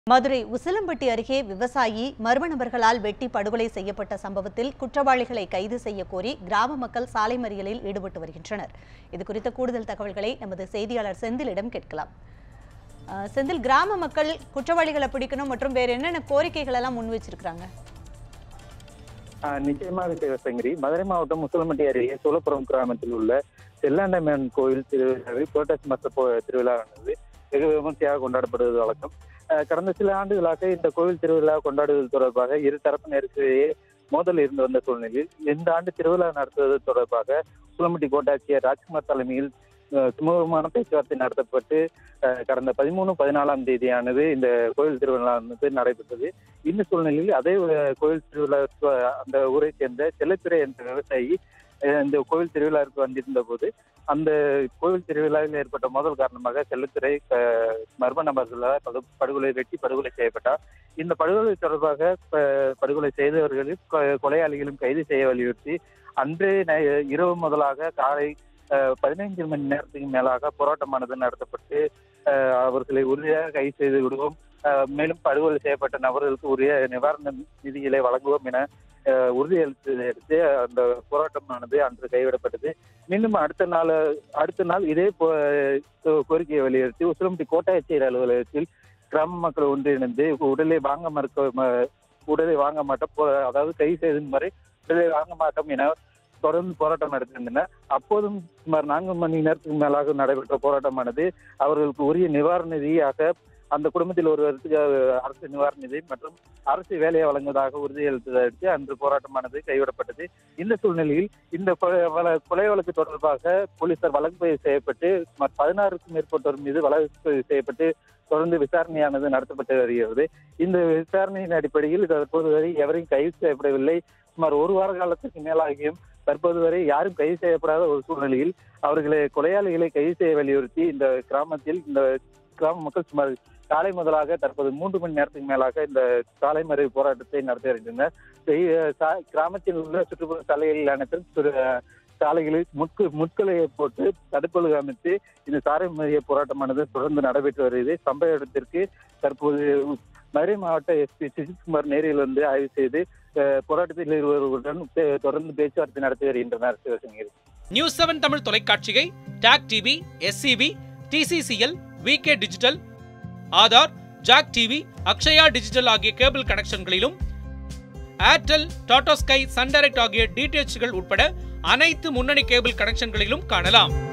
மதுரை உசிலம்பட்டி அருகே விவசாயி மர்ம நபர்களால் வெட்டி படுகொலை செய்யப்பட்ட சம்பவத்தில் குற்றவாளிகளை கைது செய்ய கோரி கிராம மக்கள் சாலை மறியலில் ஈடுபட்டு வருகின்றனர் இது குறித்த கூடுதல் தகவல்களை நமது செய்தியாளர் செந்திலிடம் கேட்கலாம் அஹ், செந்தில் கிராம மக்கள் குற்றவாளிகளை பிடிக்கணும் மற்றும் வேற என்னென்ன கோரிக்கைகள் எல்லாம் முன் வச்சிருக்காங்க ஆஹ் நிச்சயமாக சிவசங்கரி மதுரை மாவட்டம் முசலம்பட்டி அருகே சோழபுரம் கிராமத்தில் உள்ள செல்லாண்டமேன் கோயில் திருவிழாவில் புரட்டாசி மாச போ- திருவிழாவானது வெகு விமர்சையாக கொண்டாடப்படுவது வழக்கம் ஆஹ் கடந்த சில ஆண்டுகளாக இந்த கோவில் திருவிழா கொண்டாடுவது தொடர்பாக இரு தரப்பினருக்கிடையே மோதல் இருந்து வந்த சூழ்நிலையில் இந்த ஆண்டு திருவிழா நடத்துவது தொடர்பாக சுலம்பட்டி கோட்டாட்சியர் ராஜ்குமார் தலைமையில் ஆஹ் சுமூகமான பேச்சுவார்த்தை நடத்தப்பட்டு ஆஹ் கடந்த பதிமூணு பதினாலாம் தேதியானது இந்த கோயில் திருவிழா வந்து நடைபெற்றது இந்த சூழ்நிலையில் அதே அஹ், கோயில் திருவிழா அந்த ஊரை சேர்ந்த செல்லத்துறை என்ற விவசாயி அஹ், இந்த கோவில் திருவிழாவிற்கு வந்திருந்த போது அந்த கோவில் திருவிழாவில் ஏற்பட்ட மோதல் காரணமாக செல்லத்துறை அஹ், மர்ம நபர்களால் படு- படுகொலை வெட்டி படுகொலை செய்யப்பட்டார் இந்த படுகொலை தொடர்பாக அஹ், படுகொலை செய்தவர்களில் கொ- கொலையாளிகளும் கைது செய்ய வலியுறுத்தி அன்றே நை- இரவு முதலாக காலை அஹ், பதினைந்து மணி நேரத்துக்கு மேலாக போராட்டமானது நடத்தப்பட்டு அஹ், அவர்களை உறுதியாக கைது செய்து விடுவோம் அஹ், மேலும் படுகொலை செய்யப்பட்ட நபர்களுக்கு உரிய நிவாரண நிதிகளை வழங்குவோம் என அஹ், உறுதியளித்ததை அடுத்து அந்த போராட்டமானது அன்று கைவிடப்பட்டது மீண்டும் அடுத்த நாள் அடுத்த நாள் இதே போ- கோ- கோரிக்கையை வலியுறுத்தி உசிலம்பட்டி கோட்டாட்சியர் அலுவலகத்தில் கிராம மக்கள் ஒன்றிணைந்து உடலை வாங்க மறுக்க ம- உடலை வாங்க மாட்டோம் போ- அதாவது கைது செய்யும் வரை உடலை வாங்க மாட்டோம் என தொடர்ந்து போராட்டம் நடத்தியிருந்தனர் அப்போதும் சுமார் நான்கு மணி நேரத்துக்கு மேலாக நடைபெற்ற போராட்டமானது அவர்களுக்கு உரிய நிவாரண நிதியாக அந்த குடும்பத்தில் ஒருவருக்கு அஹ், அரசு நிவாரண நிதி மற்றும் அரசு வேலையை வழங்குவதாக உறுதியளித்ததை அடுத்து அன்று போராட்டமானது கைவிடப்பட்டது இந்த சூழ்நிலையில் இந்த கொலை வழ- கொலை வழக்கு தொடர்பாக போலீசார் வழக்கு பதிவு செய்யப்பட்டு சுமார் பதினாறுக்கும் மேற்பட்டோர் மீது வழக்கு பதிவு செய்யப்பட்டு தொடர்ந்து விசாரணையானது நடத்தப்பட்டு வருகிறது இந்த விசாரணையின் அடிப்படையில் தற்போது வரை எவரையும் கைது செய்யப்படவில்லை சுமார் ஒரு வார காலத்துக்கு மேலாகியும் தற்போது வரை யாரும் கைது செய்யப்படாத ஒரு சூழ்நிலையில் அவர்களை கொலையாளிகளை கைது செய்ய வலியுறுத்தி இந்த கிராமத்தில் இந்த கிராம மக்கள் சுமார் காலை முதலாக தற்போது மூன்று மணி நேரத்துக்கு மேலாக இந்த சாலை மறியல் போராட்டத்தை நடத்தி வருகின்றனர் செய்- சா- கிராமத்தில் உள்ள சுற்றுப்புற சாலைகளில் அனைத்தும் சுரு- சாலைகளில் முட்கு முட்களை போட்டு தடுப்பொழுகு அமைத்து இந்த சாலை மறியல் போராட்டமானது தொடர்ந்து நடைபெற்று வருகிறது சம்பவ இடத்திற்கு தற்போது மதுரை மாவட்ட எஸ்பி சுஜித்குமார் நேரில் வந்து ஆய்வு செய்து அஹ், போராட்டத்தில் இருவர்களுடன் பே- தொடர்ந்து பேச்சுவார்த்தை நடத்தி வருகின்றனர் சிவசங்கரி நியூஸ் செவன் தமிழ் தொலைக்காட்சியை TAC TV SCP TCCL VK digital Aadhaar Jack TV Akshaya digital ஆகிய கேபிள் கனெக்ஷன்களிலும் Airtel Tata Sky Sun Direct ஆகிய டிடிஎச்கள் உட்பட அனைத்து முன்னணி கேபிள் கனெக்ஷன்களிலும் காணலாம்